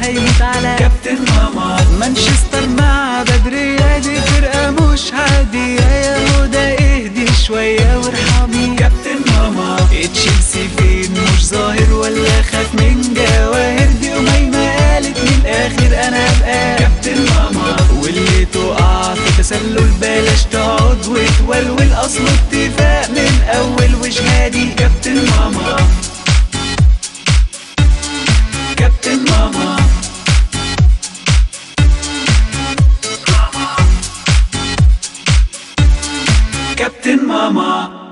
هيموت على كابتن ماما مانشستر مع بدرية دي فرقة مش عادية يا هدى اهدي شوية وارحمي كابتن ماما تشيلسي فين مش ظاهر ولا خاف من جواهر دي أميمة قالت من الآخر أنا أبقى كابتن ماما واللي تقع في تسلل بلاش تقعد وتولول أصله اتفاق من أول وشهادي كابتن ماما كابتن ماما كابتن ماما